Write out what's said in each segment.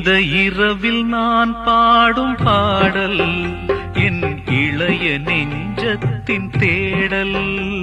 இந்த இரவில் நான் பாடும் பாடல் என் இளைய நெஞ்சத்தின் தேடல்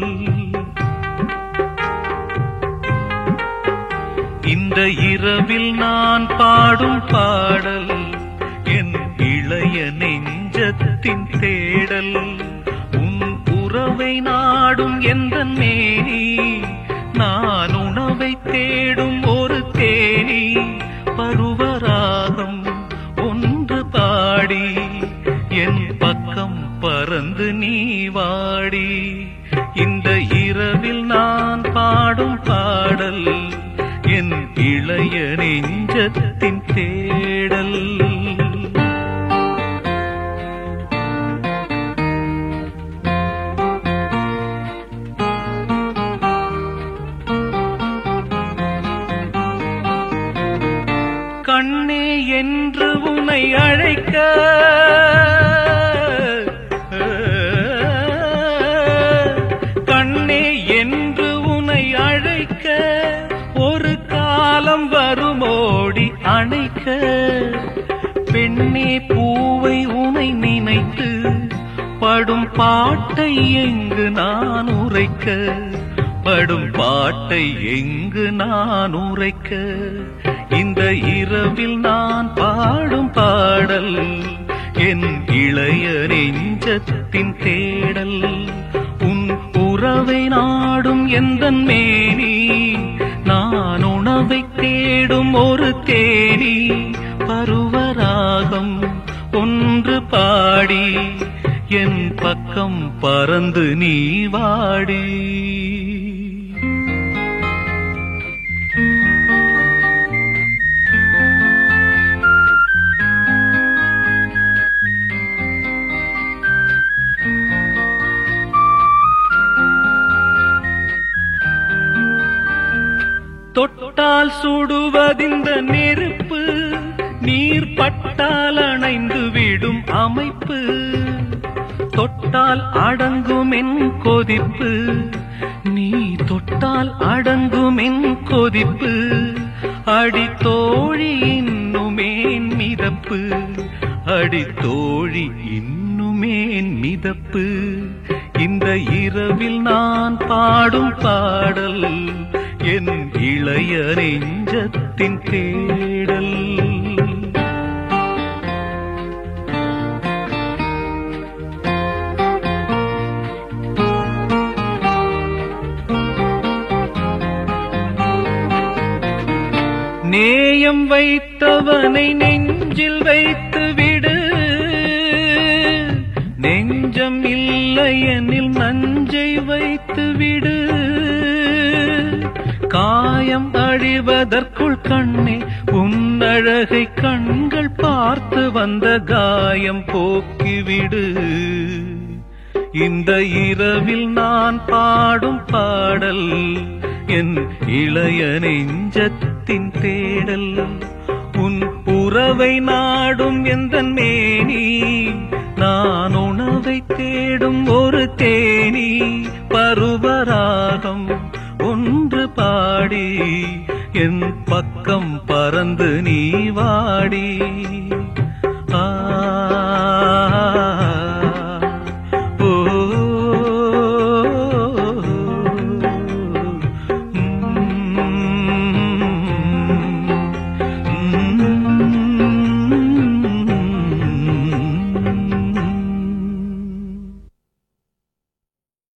இந்த இரவில் நான் பாடும் பாடல் என் இளைய நெஞ்சத்தின் தேடல் உன் உறவை நாடும் எந்த மேனி நான் உணவை தேடும் ஒரு தேனி பருவராகம் ஒன்று பாடி என் பக்கம் பறந்து நீ வாடி இந்த இரவில் நான் பாடும் பாடல் என் இளைய நெஞ்சத்தின் தேடல் கண்ணே என்று உன்னை அழைக்க கண்ணே என்று உன்னை அழைக்க ஒரு காலம் வருமோடி அணைக்க பெண்ணே பூவை உனை நினைத்து படும் பாட்டை எங்கு நான் உரைக்க படும் பாட்டை எங்கு நான் உரைக்க இந்த இரவில் நான் பாடும் பாடல் என் இளைய நெஞ்சத்தின் தேடல் உன் உறவை நாடும் எந்த மேனி நான் உணவை தேடும் ஒரு தேனி பருவராகம் ஒன்று பாடி என் பக்கம் பறந்து நீ வாடி தொட்டால் சுடுவதிந்த நெருப்பு நீர் பட்டால் அணைந்து விடும் அமைப்பு தொட்டால் அடங்கும் என் கொதிப்பு நீ தொட்டால் அடங்கும் என் கொதிப்பு அடி தோழி இன்னுமேன் மிதப்பு அடி தோழி இன்னுமேன் மிதப்பு இந்த இரவில் நான் பாடும் பாடல் என் இளைய நெஞ்சத்தின் தேடல் நேயம் வைத்தவனை நெஞ்சில் வைத்து விடு நெஞ்சம் இல்லையெனில் நஞ்சை வைத்து விடு காயம் அழிவதற்குள் கண்ணே உன்னழகை கண்கள் பார்த்து வந்த காயம் போக்கிவிடு இந்த இரவில் நான் பாடும் பாடல் என் இளைய நெஞ்சத்தின் தேடல் உன் உறவை நாடும் எந்த மேனி நான் உணவை தேடும் ஒரு தேனி பருவராகம் ஒன்று பாடி என் பக்கம் பறந்து நீ வாடி ஆ